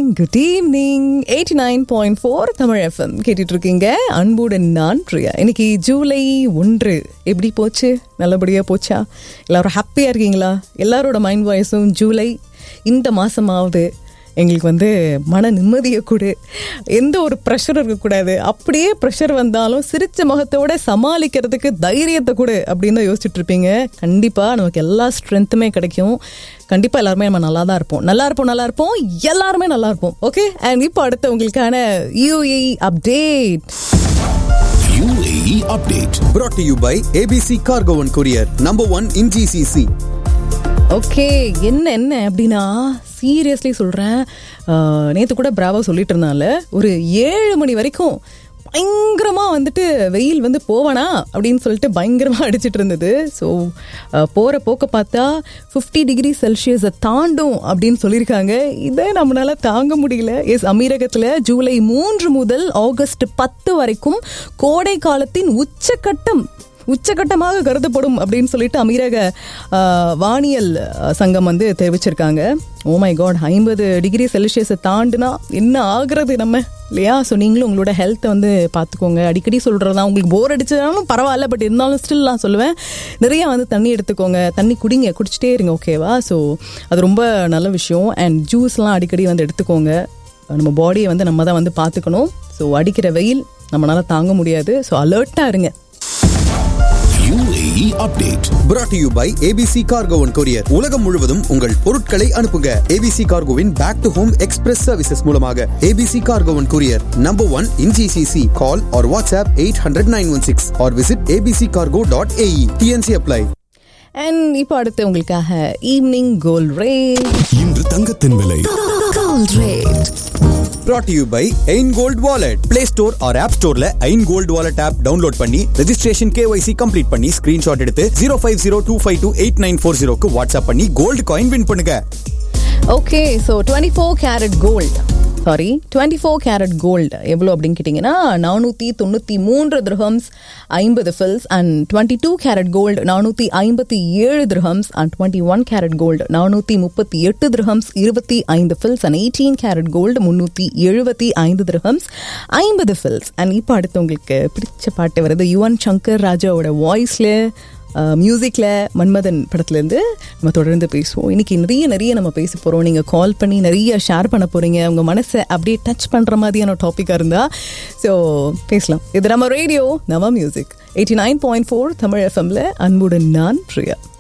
Good evening eighty nine point four Tamil FM கேட்டுட்டு இருக்கீங்க அன்புடன் நான் பிரியா இன்னைக்கு ஜூலை ஒன்று எப்படி போச்சு நல்லபடியாக போச்சா எல்லாரும் ஹாப்பியாக இருக்கீங்களா எல்லாரோட மைண்ட் வாய்ஸும் ஜூலை இந்த மாதமாவது எங்களுக்கு வந்து மன நிம்மதியை கொடு எந்த ஒரு ப்ரெஷர் இருக்கக்கூடாது அப்படியே ப்ரெஷர் வந்தாலும் சிரிச்ச முகத்தோட சமாளிக்கிறதுக்கு தைரியத்தை கொடு அப்படின்னு தான் யோசிச்சுட்டு இருப்பீங்க கண்டிப்பாக நமக்கு எல்லா ஸ்ட்ரென்த்துமே கிடைக்கும் கண்டிப்பாக எல்லாருமே நம்ம நல்லா தான் இருப்போம் நல்லா இருப்போம் நல்லா இருப்போம் எல்லாருமே நல்லா இருப்போம் ஓகே அண்ட் இப்போ அடுத்து உங்களுக்கான UAE update UAE update. brought to you by ABC Cargo and Courier, number one in GCC. Okay என்ன என்ன அப்படின்னா சீரியஸ்லி சொல்கிறேன் நேற்று கூட பிராவோ சொல்லிட்டு இருந்தால ஒரு ஏழு மணி வரைக்கும் பயங்கரமாக வந்துட்டு வெயில் வந்து போவானா அப்படின்னு சொல்லிட்டு பயங்கரமாக அடிச்சிட்டு இருந்தது ஸோ போகிற போக்க பார்த்தா ஃபிஃப்டி டிகிரி செல்சியஸை தாண்டும் அப்படின்னு சொல்லியிருக்காங்க இதை நம்மளால தாங்க முடியல எஸ் அமீரகத்தில் ஜூலை மூன்று முதல் ஆகஸ்ட் பத்து வரைக்கும் கோடை காலத்தின் உச்சக்கட்டம் உச்சகட்டமாக கருதப்படும் அப்படின்னு சொல்லிட்டு அமீரக ஆஹ், வானியல் ஆஹ், சங்கம் வந்து தெரிவிச்சிருக்காங்க ஓ மை காட் ஐம்பது டிகிரி செல்சியஸை தாண்டுனா என்ன ஆகுறது நம்ம இல்லையா ஸோ நீங்களும் உங்களோட ஹெல்த்தை வந்து பார்த்துக்கோங்க அடிக்கடி சொல்கிறதா உங்களுக்கு போர் அடிச்சதாலும் பரவாயில்ல பட் இருந்தாலும் ஸ்டில் நான் சொல்லுவேன் நிறைய வந்து தண்ணி எடுத்துக்கோங்க தண்ணி குடிங்க குடிச்சிட்டே இருங்க ஓகேவா ஸோ அது ரொம்ப நல்ல விஷயம் அண்ட் ஜூஸ்லாம் அடிக்கடி வந்து எடுத்துக்கோங்க நம்ம பாடியை வந்து நம்ம தான் வந்து பார்த்துக்கணும் ஸோ அடிக்கிற வெயில் நம்மளால தாங்க முடியாது ஸோ அலர்ட்டாக இருங்க UAE update. brought to you by ABC Cargo and Courier. உலகம் முழுவதும் உங்கள் பொருட்களை அனுப்புங்க ABC Cargoவின் back to home express services மூலமாக ABC Cargo and Courier, number one in GCC. Call or WhatsApp 800-916 or visit abccargo.ae. TNC apply. And இப்போ அடுத்து உங்களுக்காக ஈவினிங் கோல் ரே இன்று தங்கத்தின் விலை brought to you by Ain Gold Wallet. Play Store or App Storeல Ain Gold Wallet app download பண்ணி registration KYC complete பண்ணி screenshot எடுத்து 0502528940 க்கு வாட்ஸ்அப் பண்ணி கோல்ட் காயின் வின் பண்ணுங்க okay so twenty four carat gold sorry twenty four carat gold எவ்வளோ அப்படின்னு கேட்டிங்கன்னா நானூற்றி தொண்ணூற்றி மூன்று திரஹம்ஸ் ஐம்பது fils and twenty two carat gold நானூற்றி ஐம்பத்தி ஏழு dirhams and twenty one carat gold நானூற்றி முப்பத்தி எட்டு திரஹம்ஸ் இருபத்தி ஐந்து fils and eighteen carat gold முந்நூற்றி எழுபத்தி ஐந்து திரஹம்ஸ் ஐம்பது ஃபில்ஸ் அண்ட் இப்போ அடுத்து உங்களுக்கு பிடிச்ச பாட்டு வருது யுவன் சங்கர் ராஜாவோட வாய்ஸில் மியூசிக்கில் மன்மதன் படத்துலேருந்து நம்ம தொடர்ந்து பேசுவோம் இன்னைக்கு நிறைய நிறைய நம்ம பேச போகிறோம் நீங்கள் கால் பண்ணி நிறைய ஷேர் பண்ண போகிறீங்க உங்கள் மனசை அப்படியே டச் பண்ணுற மாதிரியான டாப்பிக்காக இருந்தால் ஸோ பேசலாம் இது நம்ம ரேடியோ நம்ம music eighty nine point four Tamil எஃப்எம்ல அன்புடன் நான் பிரியா